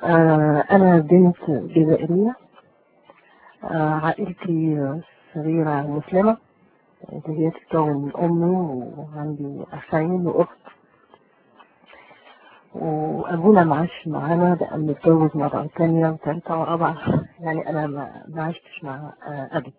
آه، أنا بنت جزائرية آه، عائلتي صغيرة مسلمة اللي هي تتكون من أمي وعندي أخين وأخت وأبونا معاش معانا بقى متجوز مرة تانية وتالتة ورابعة يعني أنا ما ما عشتش مع آه، أبي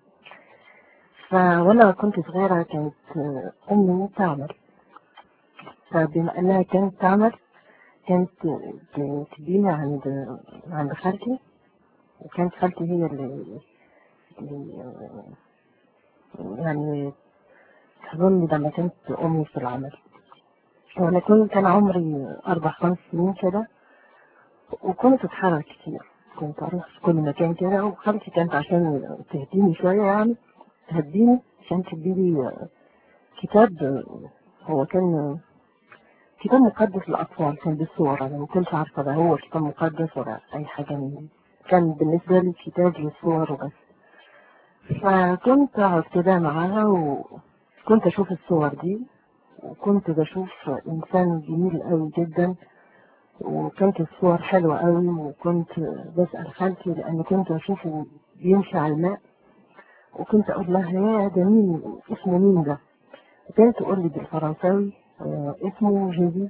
فوأنا كنت صغيرة كانت آه، أمي تعمل فبما أنها كانت تعمل كانت ت- تديني عند عند خالتي وكانت خالتي هي اللي, اللي آه، يعني تظن لما كانت أمي في العمل وأنا كنت كان عمري أربع خمس سنين كده وكنت أتحرك كتير كنت أروح في كل مكان كده وخالتي كانت عشان تهديني شوية يعني تهديني عشان تديني آه، كتاب آه، هو كان آه، كتاب مقدس للأطفال كان بالصور أنا ما كنتش عارفة ده هو كتاب مقدس ولا أي حاجة من دي كان بالنسبة لي كتاب للصور وبس فكنت أقعد كده معاها وكنت أشوف الصور دي وكنت بشوف إنسان جميل قوي جدا وكانت الصور حلوة قوي وكنت بسأل خالتي لأن كنت أشوفه بيمشي على الماء وكنت أقول لها يا ده مين اسمه مين ده كانت تقول لي بالفرنساوي آه، اسمه جيزي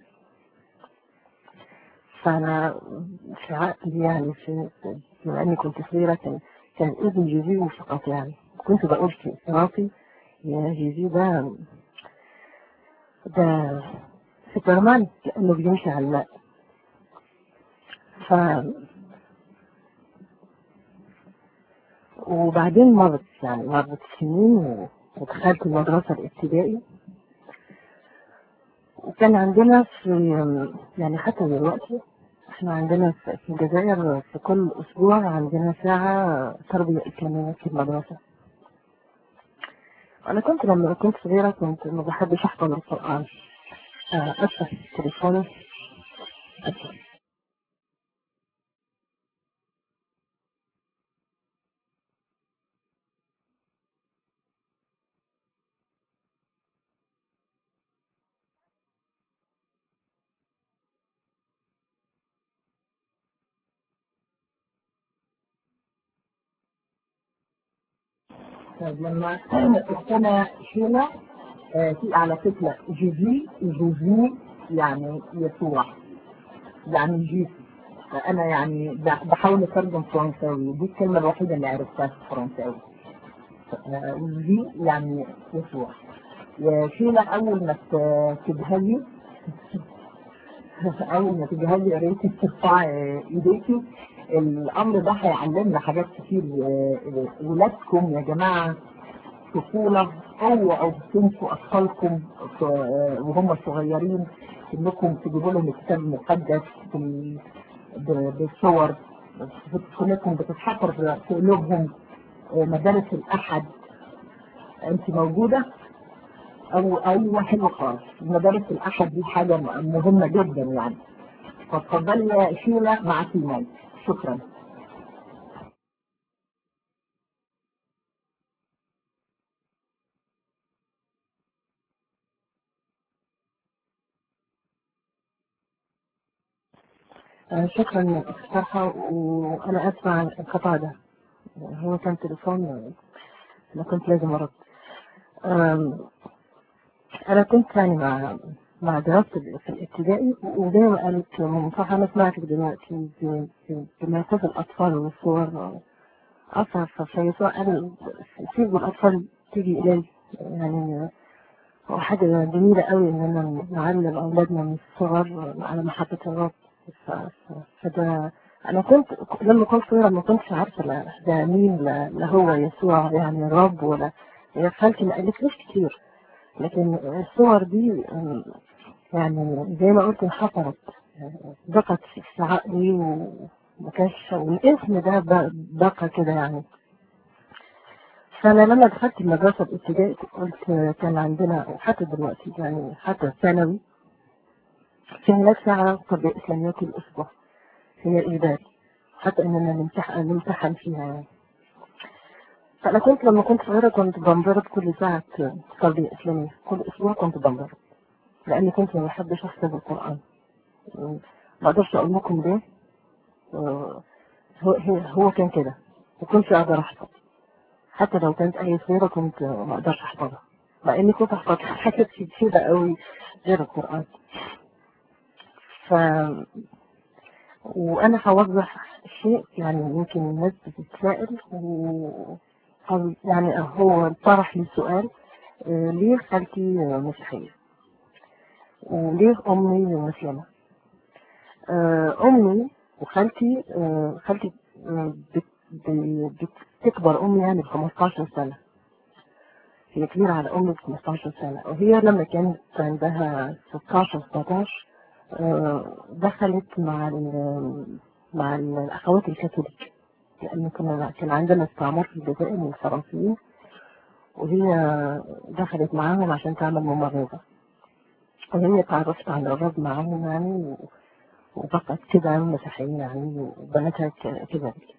فأنا في عقلي يعني في بما إني كنت صغيرة كان كان اسم جيزي وفقط يعني كنت بقول في راسي يا جيزي ده ده سوبرمان لأنه بيمشي على الماء ف وبعدين مرت يعني مرت سنين و- ودخلت المدرسة الابتدائي وكان عندنا في يعني حتى دلوقتي احنا عندنا في في الجزائر في كل اسبوع عندنا ساعة تربية اسلامية في المدرسة انا كنت لما كنت صغيرة كنت ما بحبش احفظ القرآن آه، افتح تليفوني أفتح. طيب لما اختنا شيلا آه، في على فكرة جيزي جيزي يعني يسوع يعني جيسي فأنا يعني ب- بحاول أترجم فرنساوي دي الكلمة الوحيدة اللي عرفتها في الفرنساوي آه، جي يعني يسوع يا شيلا أول ما ت- تجهزي أول ما تجهزي يا ريت ترفعي إيديكي الأمر ده هيعلمنا حاجات كتير آه، ولادكم يا جماعة طفولة اوعوا تنسوا اطفالكم ف- وهم صغيرين انكم تجيبوا لهم الكتاب المقدس بال- ب- بالصور انكم بتتحفر في قلوبهم مدارس الاحد انت موجودة او ايوه حلو خالص مدارس الاحد دي حاجة مهمة جدا يعني فاتفضلي يا شيلة معاكي المايك شكرا آه، شكرا اقتراحة وانا اسمع القطاع ده هو كان تليفون انا كنت لازم ارد آم، انا كنت يعني مع مع دراستي في الابتدائي وزي ما قالت مصطفى انا سمعتك دلوقتي ب- ب- بما يخص الاطفال والصور اصلا فيسوع قال سيبوا الاطفال تيجي الي يعني هو حاجة جميلة قوي إننا نعلم أولادنا من الصغر على محبة الرب ف- ف- فده أنا كنت لما كنت صغيرة ما كنتش عارفة لا ده مين لا, لا هو يسوع يعني الرب ولا هي خالتي ما قالتليش كتير لكن الصور دي أم، يعني زي ما قلت انحفرت بقت في عقلي وما كانش والاسم ده ب- بقى كده يعني فأنا لما دخلت المدرسة الابتدائي قلت كان عندنا وحتى دلوقتي يعني حتى الثانوي في هناك ساعة تربية إسلامية كل أسبوع هي إجباري حتى إننا نمتحن نمتحن فيها يعني فأنا كنت لما كنت صغيرة كنت بنضرب كل ساعة تربية إسلامية كل أسبوع كنت بنضرب لأني كنت ما بحبش أحفظ القرآن ما أقدرش أقول لكم ليه آه، هو هي- هو كان كده ما كنتش أقدر أحفظ حتى لو كانت أي صورة كنت ما أقدرش أحفظها مع إني كنت أحفظ حاجات كتيرة قوي غير القرآن ف وأنا هوضح شيء يعني يمكن الناس بتتسائل و أو يعني هو طرح لي سؤال آه، ليه خالتي مسيحية وليه أمي مسلمة آه، أمي وخالتي آه، خالتي آه، بت- ب- بتكبر أمي يعني ب 15 سنة هي كبيرة على أمي ب 15 سنة وهي لما كانت عندها 16 17 آه، دخلت مع ال- مع الأخوات الكاثوليك لأن كنا كان عندنا استعمار في الجزائر من الفرنسيين وهي دخلت معاهم عشان تعمل ممرضة وهي اتعرفت على الرب معاهم يعني و- وبقت كده مسيحية يعني وبناتها ك- كذلك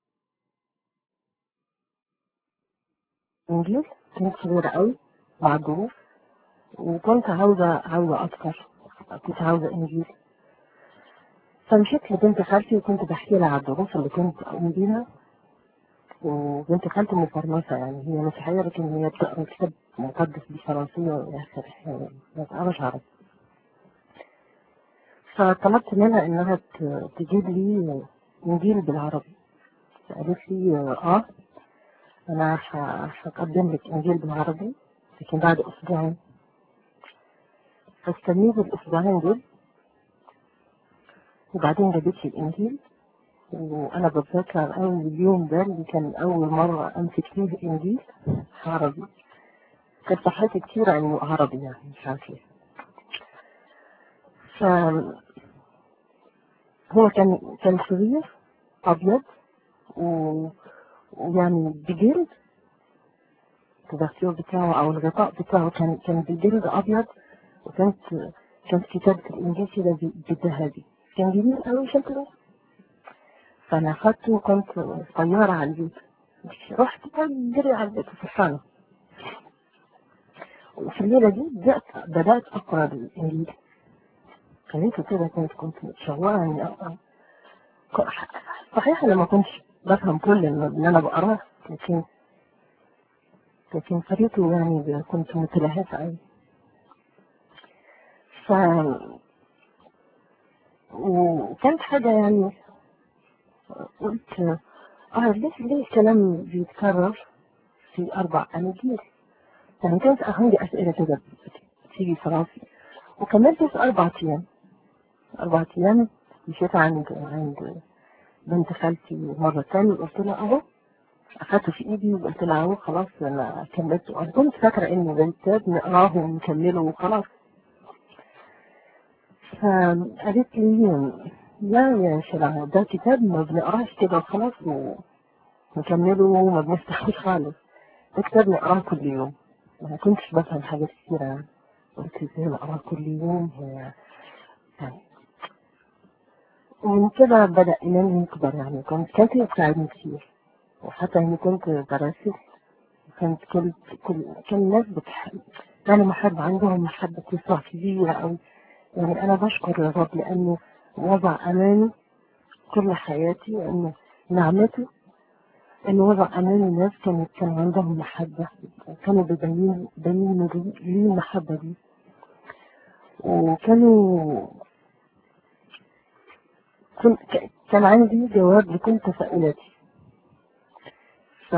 إنجيل كانت صغيرة قوي مع الظروف وكنت عاوزة عاوزة أكتر كنت عاوزة إنجيل فمشيت لبنت خالتي وكنت بحكي لها على الظروف اللي كنت أقوم بيها وبنت خالتي مفرنسة يعني هي مسيحية لكن هي بتقرا كتاب مقدس بالفرنسية يا أخي يعني ما تعرفش عربي فطلبت منها إنها ت- تجيب لي إنجيل بالعربي فقالت لي آه أنا ه- هقدم لك إنجيل بالعربي لكن بعد أسبوعين فاستنيت الأسبوعين دول وبعدين جابت لي الإنجيل وأنا بتذكر أول يوم ده اللي كان أول مرة أمسك فيه إنجيل عربي كانت فرحتي كتير إنه عربي يعني مش عارف ليه فهو كان كان صغير أبيض و... ويعني بجلد التدخل بتاعه أو الغطاء بتاعه كان كان بجلد أبيض وكانت كانت كتابة الإنجيل كده ب- بالذهبي كان جميل أوي شكله فأنا أخدته وكنت طيارة على البيت رحت جري على البيت فرحانة وفي الليلة دي بدأت بدأت أقرأ الإنجيل قريته كده كنت كنت متشوقة إني أقرأ ك- صحيح أنا ما كنتش بفهم كل اللي أنا بقراه لكن لكن قريته يعني ب- كنت متلهفة أوي ف وكانت حاجة يعني قلت اه ليه ليه الكلام بيتكرر في أربع أناجيل يعني كانت عندي أسئلة كده بتيجي في راسي وكملت في أربع أيام أربع أيام مشيت عند عند بنت خالتي مرة تانية وقلت لها أهو أخدته في إيدي وقلت لها أهو خلاص أنا كملت أنا كنت فاكرة إنه ده كتاب نقراه ونكمله وخلاص فقالت لي لا يا شلع ده كتاب ما بنقراش كده وخلاص ونكمله وما بنفتحوش خالص ده كتاب نقراه كل يوم ما كنتش بفهم حاجات كتيرة يعني قلت ازاي نقراه كل يوم هي يعني ومن كده بدأ إيماني يكبر يعني كنت كانت هي تساعدني كتير وحتى إني كنت براسل كانت كل كل كان الناس بتحب كانوا محب عندهم محبة يسوع كبيرة أوي يعني أنا بشكر الرب لأنه وضع أمامي كل حياتي وإنه نعمته إنه وضع أمامي ناس كانت كان عندهم محبة وكانوا بيبين بينوا لي لي المحبة دي وكانوا كن ك- كان عندي جواب لكل تساؤلاتي ف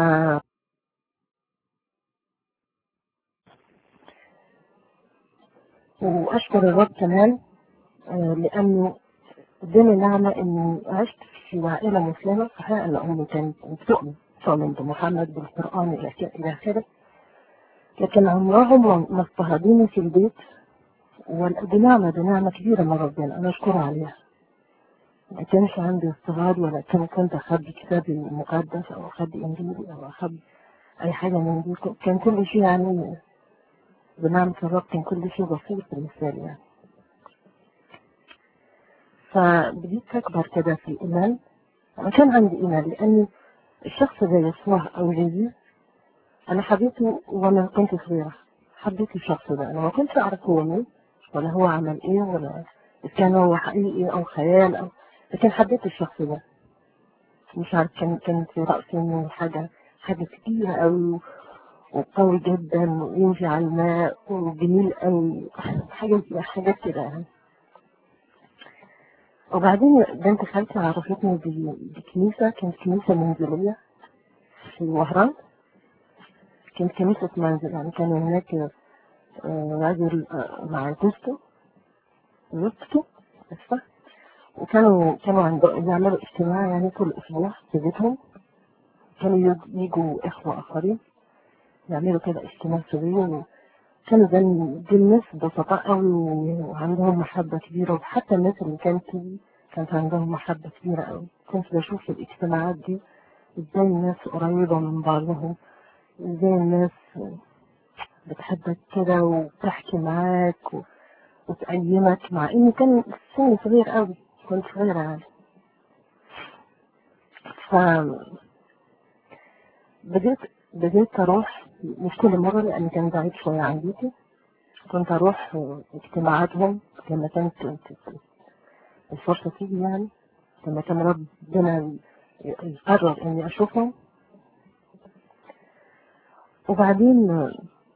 وأشكر الرب كمان آه، لأنه اداني نعمة إني عشت في عائلة مسلمة صحيح أن أمي كانت بتؤمن تؤمن بمحمد بالقرآن إلى ك- إلى آخره لكن عمرهم ما ما اضطهدوني في البيت ودي نعمة دي نعمة كبيرة من ربنا أنا أشكره عليها ما كانش عندي اضطهاد ولا كان كنت أخبي كتابي المقدس أو أخبي إنجيلي أو أخبي أي حاجة من دي كان كل شيء يعني بنعمة الرب كان كل شيء بسيط بالنسبة لي يعني فبديت أكبر كده في الإيمان أنا كان عندي إيمان لأني الشخص زي يسوع أو زي أنا حبيته وأنا كنت صغيرة حبيت الشخص ده أنا ما كنتش أعرف هو مين ولا هو عمل إيه ولا إذا كان هو حقيقي أو خيال أو لكن حبيت الشخص ده مش عارف كان كان في رأسي إنه حاجة حاجة كبيرة أوي وقوي جدا ويمشي على الماء وجميل أوي حاجة حاجات كده يعني وبعدين بنت خالتي عرفتني ب- بكنيسة كانت كنيسة منزلية في وهران كانت كنيسة منزل يعني كان هناك آه، راجل آه، مع جوزته زوجته اسفة وكانوا كانوا عندهم يعملوا اجتماع يعني كل أسبوع في بيتهم كانوا يج- يجوا إخوة آخرين يعملوا كده اجتماع صغير كانوا دي دي الناس بسطاء قوي وعندهم محبة كبيرة وحتى الناس اللي كانت تيجي كانت عندهم محبة كبيرة قوي كنت بشوف في الاجتماعات دي ازاي الناس قريبة من بعضهم ازاي الناس بتحبك كده وبتحكي معاك و... وتقيمك مع اني كان سني صغير قوي كنت صغيرة يعني فبديت بديت اروح مش كل مرة لان كان بعيد شوية عن بيتي كنت اروح اجتماعاتهم لما كانت الفرصة تيجي يعني لما كان ربنا يقرر اني اشوفهم وبعدين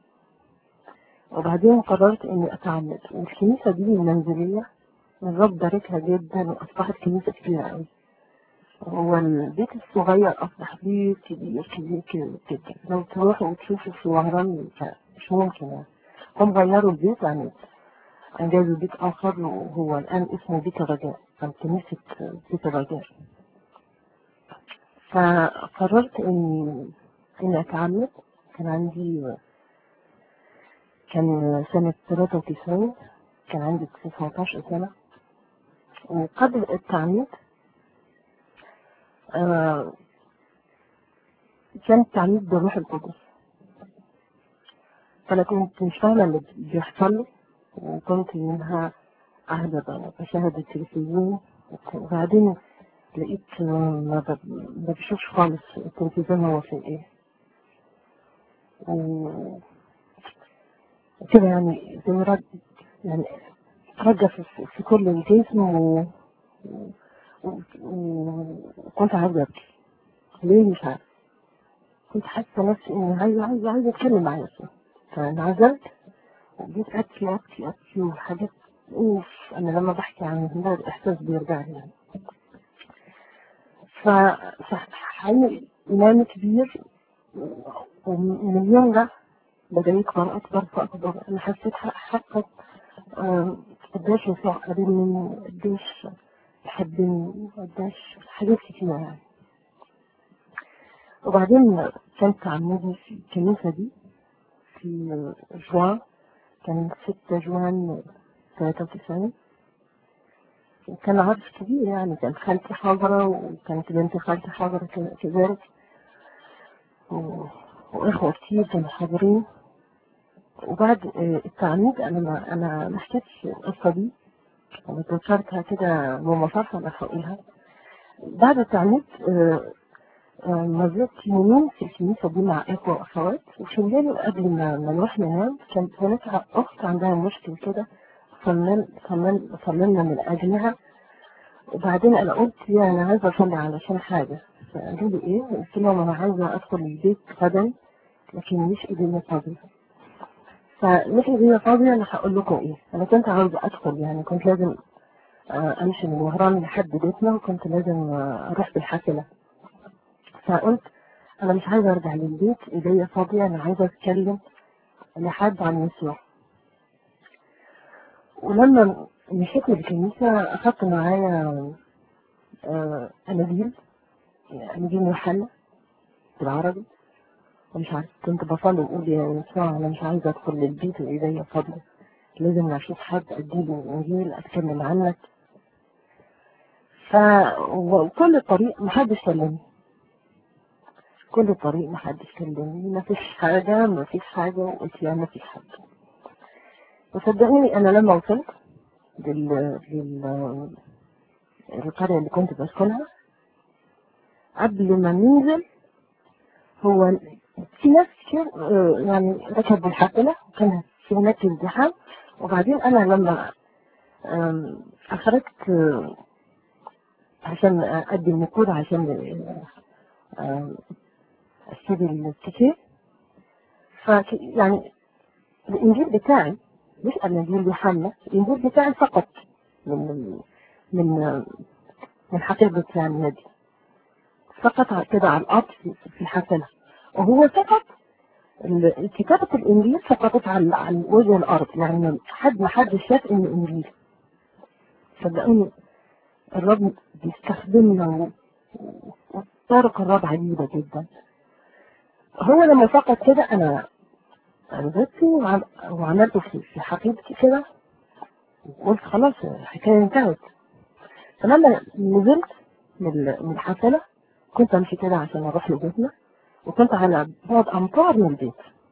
وبعدين قررت اني اتعمد والكنيسة دي المنزلية الرب باركها جدا واصبحت كنيسة كبيرة قوي هو البيت الصغير اصبح بيت كبير كبير كبير جدا لو تروحوا وتشوفوا في وهران مش ممكن يعني هم غيروا البيت يعني انجازوا بيت اخر وهو الان اسمه بيت الرجاء عن كنيسة بيت الرجاء فقررت اني اني اتعمد كان عندي كان سنة 93 كان عندي 19 سنة وقبل التعميد آه كان التعميد بالروح القدس فأنا كنت مش فاهمة اللي بيحصل لي وكنت منها قاعدة بشاهد التلفزيون وبعدين لقيت ما ب- ما بشوفش خالص التلفزيون هو في ايه و- وكده يعني زي رد يعني رجع في, في كل الجسم و... و- و- وكنت عايزة أبكي ليه مش عارف كنت حاسة نفسي إني عايزة عايزة عايزة أتكلم مع يسوع فانعزلت وجيت أبكي أبكي أبكي وحاجات أوف أنا لما بحكي عن ده الإحساس بيرجع لي يعني ف فحقيقي إيمان كبير ومن اليوم ده بدأ يكبر أكبر فأكبر أنا حسيت حقا آم، قديش يسوع قريب مني قديش يحبني قديش حاجات كتير يعني وبعدين كانت عمودي في الكنيسة دي في جوان كان 6 جوان 93 وكان عرض كبير يعني كان خالتي حاضرة وكانت بنت خالتي حاضرة ك- كذلك و- وإخوة كتير كانوا حاضرين وبعد آه، التعميد أنا ما أنا ما حكيتش القصة دي أنا ذكرتها كده بمصافة أنا هقولها بعد التعميد آه، آه، ما زلت يومين في الكنيسة دي مع إخوة وأخوات وفي الليل قبل ما ما نروح ننام كانت هناك أخت عندها مشكلة كده صلنا صلنا صلينا من أجلها وبعدين أنا قلت يا أنا عايزة أصلي علشان حاجة فقالوا لي إيه؟ قلت لهم أنا عايزة أدخل البيت غدا لكن مش إيديا فاضية فمش إيديا فاضية أنا هقول لكم إيه أنا كنت عاوزة أدخل يعني كنت لازم آه، أمشي من وهران لحد بيتنا وكنت لازم آه، أروح بالحافلة فقلت أنا مش عايزة أرجع للبيت إيديا فاضية أنا عايزة أتكلم لحد عن يسوع ولما مشيت من الكنيسة أخدت معايا آه، أناجيل أناجيل يوحنا بالعربي ومش عارف كنت بصلي وأقول يا يسوع أنا مش عايزة أدخل للبيت وإيديا فاضية لازم أشوف حد أديله إنجيل أتكلم عنك ف وكل الطريق محدش كلمني كل الطريق محدش كلمني مفيش حاجة مفيش حاجة وقلت يا مفيش حاجة وصدقوني أنا لما وصلت لل... لل... القرية اللي كنت بسكنها قبل ما ننزل هو في ناس كتير آه، يعني ركبوا الحافلة كان في هناك ازدحام وبعدين أنا لما آم، أخرجت آه، عشان ادي النقود عشان آه، اشتري التيكت ف يعني الانجيل بتاعي مش الانجيل يوحنا الانجيل بتاعي فقط من من من حقيبة يعني النبي فقط كده على الارض في في الحسنة وهو فقط ال- كتابة الانجيل سقطت على على وجه الارض يعني حد ما حد شاف انه انجيل صدقوني الرب بيستخدمنا و- و- وطرق الرب عجيبة جدا هو لما فقط كده انا نزلت وعم- وعملته في في حقيبتي كده وقلت خلاص الحكاية انتهت فلما نزلت من ال- من الحفلة كنت امشي كده عشان اروح لبيتنا وكنت على بعد امتار من البيت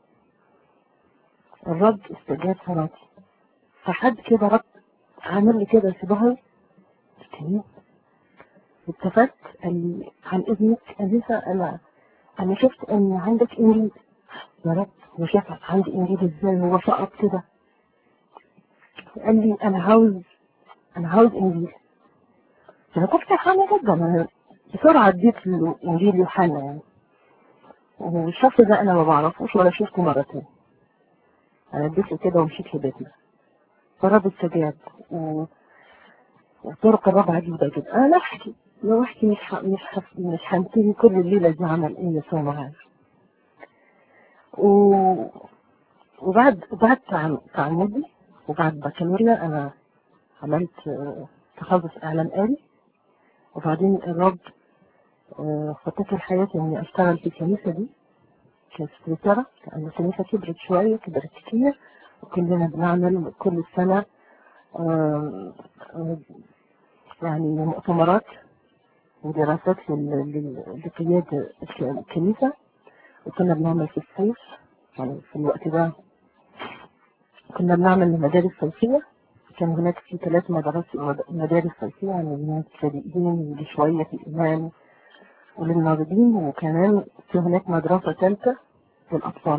الرب استجاب صلاتي فحد كده رب عامل لي كده في ظهري قلت له التفت قال لي عن اذنك انسه انا انا شفت ان عندك انجيل يا رب هو شافك عندي انجيل ازاي هو سقط كده قال لي انا عاوز انا عاوز انجيل انا كنت فرحانه جدا انا بسرعه اديت له انجيل يوحنا يعني والشخص ده انا ما بعرفوش ولا شفته مرتين انا اديت له كده ومشيت لبيتنا فالرب استجاب و... وطرق الرب عجيبة جدا انا لا احكي لو احكي مش ح... مش ح... مش هنتهي كل الليلة دي عمل ايه يسوع معايا و... وبعد بعد تعم- تعمدي وبعد بكالوريا انا عملت آه، تخصص اعلام آلي وبعدين الرب آه، خطط لي حياتي اني اشتغل في الكنيسة دي كسكرتيرة لان الكنيسة كبرت شوية كبرت كتير وكلنا بنعمل كل سنة آه، آه، يعني مؤتمرات ودراسات لل- لل- لقيادة الكنيسة وكنا بنعمل في الصيف يعني في الوقت ده كنا بنعمل مدارس صيفية كان هناك في ثلاث مدارس مدارس صيفية يعني للناس السابقين لشوية في الإيمان وللناضجين وكمان في هناك مدرسة ثالثة للأطفال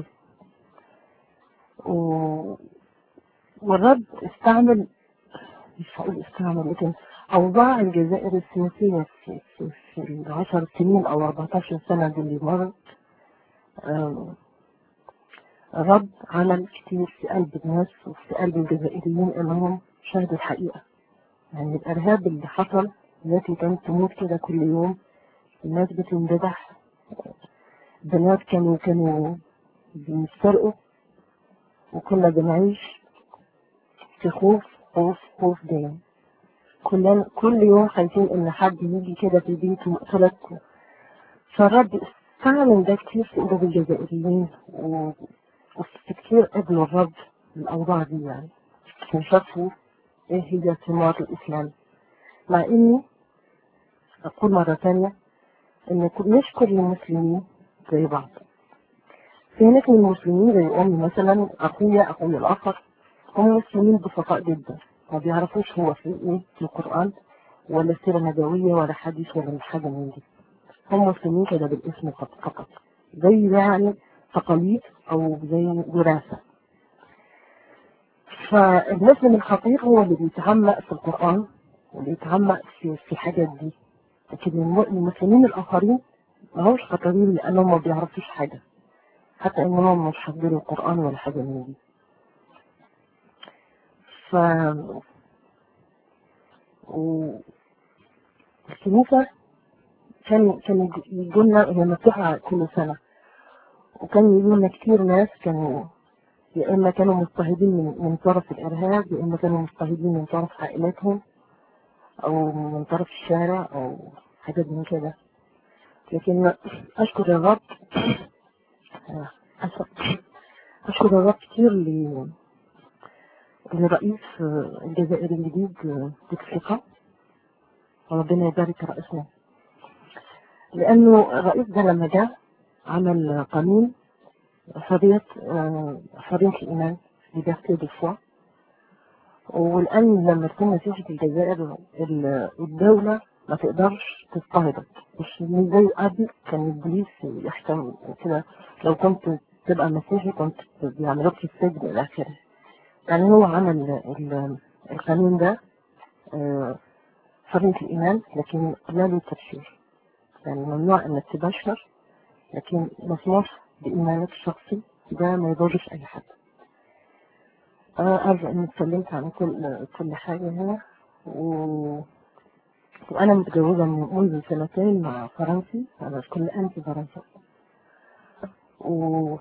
و... والرب استعمل مش هقول استعمل لكن أوضاع الجزائر السياسية في, في, في العشر سنين أو 14 سنة دي اللي مرت آم، الرب عمل كتير في قلب الناس وفي قلب الجزائريين إنهم شاهدوا الحقيقة يعني الإرهاب اللي حصل التي كانت تموت كده كل يوم الناس بتنذبح بنات كانوا كانوا بيسرقوا وكنا بنعيش في خوف خوف خوف دايم كلنا كل يوم خايفين ان حد يجي كده في بيته ويقتلك فالرب استعمل ده كتير في قلوب الجزائريين و- وفي كتير قبلوا الرب الأوضاع دي يعني عشان شافوا ايه هي ثمار الإسلام مع إني أقول مرة تانية إن كل- مش كل المسلمين زي بعض في هناك من المسلمين زي أمي مثلا أخويا أخويا الآخر هم مسلمين بسطاء جدا ما بيعرفوش هو في إيه في القرآن ولا سيرة نبوية ولا حديث ولا حاجة من دي هم مسلمين كده بالاسم فقط فقط. زي يعني تقاليد أو زي وراثة فالمسلم الخطير هو اللي بيتعمق في القرآن واللي يتعمق في في الحاجات دي لكن الم- المسلمين الآخرين ما هوش خطيرين لأنهم ما بيعرفوش حاجة حتى إنهم مش حافظين القرآن ولا حاجة من دي ف والكنيسة كان كان يجوا لنا هي مفتوحة كل سنة وكان يجوا لنا كتير ناس كانوا يا إما كانوا مضطهدين من, من طرف الإرهاب يا إما كانوا مضطهدين من طرف عائلاتهم أو من طرف الشارع أو حاجات من كده لكن أشكر الرب أشكر أشكر الرب كتير ل- لرئيس الجزائر الجديد بوتفليقة وربنا يبارك رئيسنا لأنه الرئيس ده لما جه عمل قانون حرية آه، حرية الإيمان ليبرتي دو فوا والآن لما تكون مسيحي في الجزائر ال- الدولة ما تقدرش تضطهدك مش مش زي قبل كان البوليس يحكم كده لو كنت تبقى مسيحي كنت بيعملوك في السجن إلى آخره يعني هو عمل ال- القانون ده آه، حرية الإيمان لكن لا للتبشير يعني ممنوع إنك تبشر لكن مسموح بإيمانك الشخصي ده ما يضرش أي حد أنا أرجو إني اتكلمت عن كل كل حاجة هنا و... وأنا متجوزة من منذ سنتين مع فرنسي أنا كل أنت فرنسا و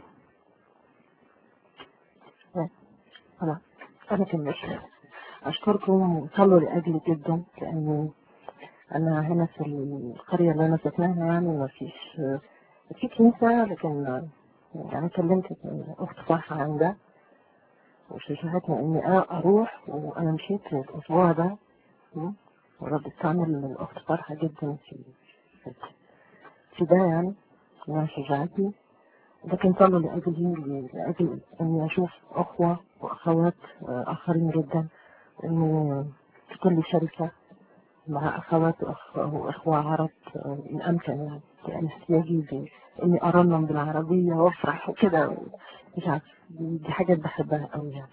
خلاص أنا كملت أشكركم وصلوا لأجلي جدا لأني أنا هنا في القرية اللي أنا ساكناها يعني ما فيش في كنيسة لكن يعني كلمت أخت فرحة عن ده وشجعتني إني أروح وأنا مشيت الأسبوع ده ورب استعمل الأخت فرحة جدا في في ده يعني إنها شجعتني لكن صلوا لأجلي لأجل إني أشوف أخوة وأخوات آخرين جدا إنه في كل شركة مع أخوات وأخ- وإخوة عرب إن أمكن يعني لأن احتياجي إني أرنم بالعربية وأفرح وكده مش عارف دي دي حاجات بحبها أوي يعني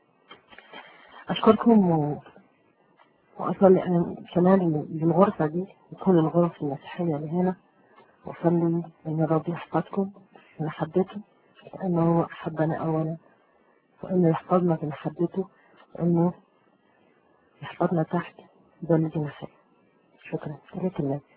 أشكركم و... وأصلي أنا كمان للغرفة دي وكل الغرف المسيحية اللي هنا وأصلي إن الرب يحفظكم بمحبته لأنه هو أحبنا أولا وإنه يحفظنا بمحبته وإنه يحفظنا تحت ظل جناحيه شكرا لك الله